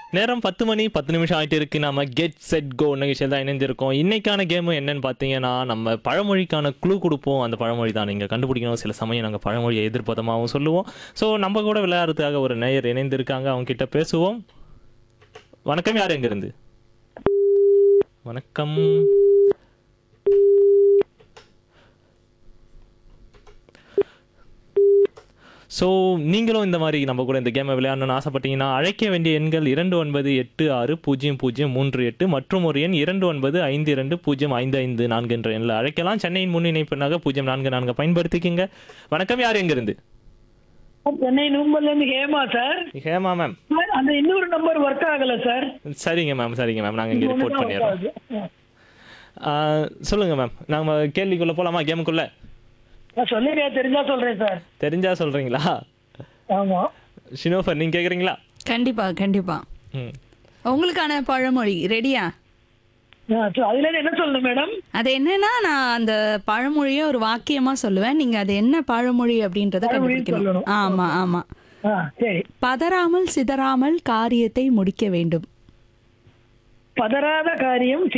நேரம் பத்து மணி பத்து நிமிஷம் ஆயிட்டு இருக்கு நம்ம கெட் செட் கோ நிகழ்ச்சியில் தான் இணைந்திருக்கோம் இன்னைக்கான கேம் என்னன்னு பார்த்தீங்கன்னா நம்ம பழமொழிக்கான க்ளூ கொடுப்போம் அந்த பழமொழி தான் நீங்கள் கண்டுபிடிக்கணும் சில சமயம் நாங்கள் பழமொழியை எதிர்ப்பதமாகவும் சொல்லுவோம் ஸோ நம்ம கூட விளையாடுறதுக்காக ஒரு நேயர் இணைந்திருக்காங்க அவங்க கிட்ட பேசுவோம் வணக்கம் யார் எங்கிருந்து வணக்கம் ஸோ நீங்களும் இந்த மாதிரி நம்ம கூட இந்த கேமை விளையாடணும்னு ஆசைப்பட்டீங்கன்னா அழைக்க வேண்டிய எண்கள் இரண்டு ஒன்பது எட்டு ஆறு பூஜ்ஜியம் பூஜ்ஜியம் மூன்று எட்டு மற்றும் ஒரு எண் இரண்டு ஒன்பது ஐந்து இரண்டு பூஜ்ஜியம் ஐந்து ஐந்து நான்கு என்ற எண்ணில் அழைக்கலாம் சென்னையின் முன் இணைப்புனாக பூஜ்ஜியம் நான்கு நான்கு பயன்படுத்திக்கிங்க வணக்கம் யார் எங்கிருந்து சென்னை நூம்பல்ல இருந்து Hema sir Hema ma'am sir, அந்த இன்னொரு நம்பர் ஒர்க் ஆகல சார் சரிங்க மேம் சரிங்க மேம் நாங்கள் இங்கே ரிப்போர்ட் ஒண்ணுதான் work பண்ணிடுறோம் ஆகுது. ஆ, சொல்லுங்க மேம் நம்ம கேள்விக்குள்ளே போகலாமா கேமுக்குள்ளே நான் சொல்லிடுறேன் தெரிஞ்சா சொல்றேன் சார் தெரிஞ்சா சொல்கிறீங்களா ஆமா ஷினோஃபர் நீங்கள் கேட்குறீங்களா கண்டிப்பா கண்டிப்பா ம் உங்களுக்கான பழமொழி ரெடியா ஆ, சரி, அதுல இருந்து என்ன சொல்லணும் மேடம் அது என்னன்னா நான் அந்த பழமொழியை ஒரு வாக்கியமா சொல்லுவேன் நீங்க அது என்ன பழமொழி அப்படின்றத பழமொழி கண்டுபிடிக்கணும் சொல்லணும். ஆமா ஆமா ஆ சரி பதறாமல் சிதறாமல் காரியத்தை முடிக்க வேண்டும் பதறாத காரியம்